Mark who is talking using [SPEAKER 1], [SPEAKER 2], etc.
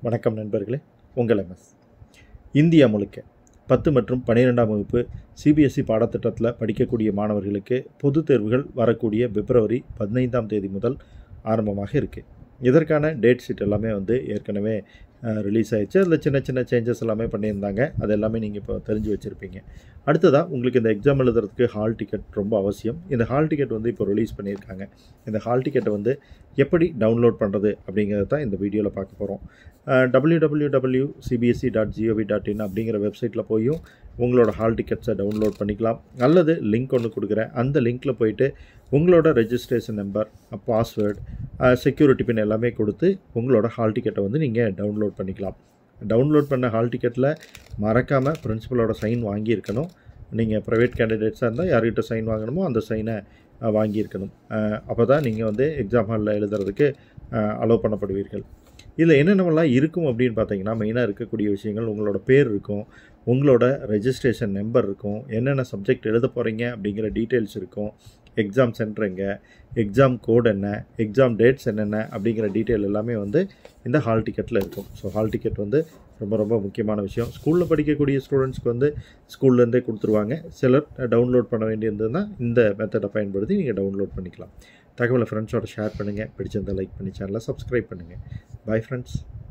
[SPEAKER 1] வணக்கம் நண்பர்களே உங்கள் எம்எஸ் இந்தியா முழுக்க பத்து மற்றும் பன்னிரெண்டாம் வகுப்பு சிபிஎஸ்சி பாடத்திட்டத்தில் படிக்கக்கூடிய மாணவர்களுக்கு பொதுத் தேர்வுகள் வரக்கூடிய பிப்ரவரி பதினைந்தாம் தேதி முதல் ஆரம்பமாக இருக்குது இதற்கான டேட் ஷீட் எல்லாமே வந்து ஏற்கனவே ரிலீஸ் ஆயிடுச்சு அதில் சின்ன சின்ன சேஞ்சஸ் எல்லாமே பண்ணியிருந்தாங்க அது எல்லாமே நீங்கள் இப்போ தெரிஞ்சு வச்சுருப்பீங்க அடுத்ததாக உங்களுக்கு இந்த எக்ஸாம் எழுதுறதுக்கு ஹால் டிக்கெட் ரொம்ப அவசியம் இந்த ஹால் டிக்கெட் வந்து இப்போ ரிலீஸ் பண்ணியிருக்காங்க இந்த ஹால் டிக்கெட்டை வந்து எப்படி டவுன்லோட் பண்ணுறது அப்படிங்கிறத தான் இந்த வீடியோவில் பார்க்க போகிறோம் W W W CBSE dot G O V dot in அப்படிங்கிற வெப்சைட்டில் போயும் உங்களோட ஹால் டிக்கெட்ஸை டவுன்லோட் பண்ணிக்கலாம் அல்லது லிங்க் ஒன்று கொடுக்குறேன் அந்த லிங்க்கில் போயிட்டு உங்களோட registration number password security pin எல்லாமே கொடுத்து உங்களோட ஹால் டிக்கெட்டை வந்து நீங்கள் டவுன்லோட் பண்ணிக்கலாம் டவுன்லோட் பண்ண ஹால் டிக்கெட்டில் மறக்காமல் பிரின்ஸிபலோட சைன் வாங்கியிருக்கணும் நீங்கள் ப்ரைவேட் கேண்டிடேட்ஸாக இருந்தால் யார்கிட்ட சைன் வாங்கணுமோ அந்த சைனை வாங்கியிருக்கணும் அப்போ தான் நீங்கள் வந்து எக்ஸாம் ஹாலில் எழுதுறதுக்கு அலோவ் பண்ணப்படுவீர்கள் இதில் என்னென்னலாம் இருக்கும் அப்படின்னு பார்த்தீங்கன்னா மெயினாக இருக்கக்கூடிய விஷயங்கள் உங்களோட பேர் இருக்கும் உங்களோட ரெஜிஸ்ட்ரேஷன் நம்பர் இருக்கும் என்னென்ன சப்ஜெக்ட் எழுத போகிறீங்க அப்படிங்கிற டீட்டெயில்ஸ் இருக்கும் எக்ஸாம் சென்டர் எங்கே எக்ஸாம் கோட் என்ன எக்ஸாம் டேட்ஸ் என்னென்ன அப்படிங்கிற டீட்டெயில் எல்லாமே வந்து இந்த ஹால் டிக்கெட்டில் இருக்கும் ஸோ ஹால் டிக்கெட் வந்து ரொம்ப ரொம்ப முக்கியமான விஷயம் ஸ்கூலில் படிக்கக்கூடிய ஸ்டூடெண்ட்ஸ்க்கு வந்து ஸ்கூல்லேருந்தே கொடுத்துருவாங்க சிலர் டவுன்லோட் பண்ண வேண்டியிருந்ததுன்னா இந்த மெத்தடை பயன்படுத்தி நீங்கள் டவுன்லோட் பண்ணிக்கலாம் தகவலை ஃப்ரெண்ட்ஸோட ஷேர் பண்ணுங்கள் பிடிச்சிருந்தால் லைக் பண்ணி சேனலை சப்ஸ்கிரைப் பண்ணுங்கள் பாய் ஃப்ரெண்ட்ஸ்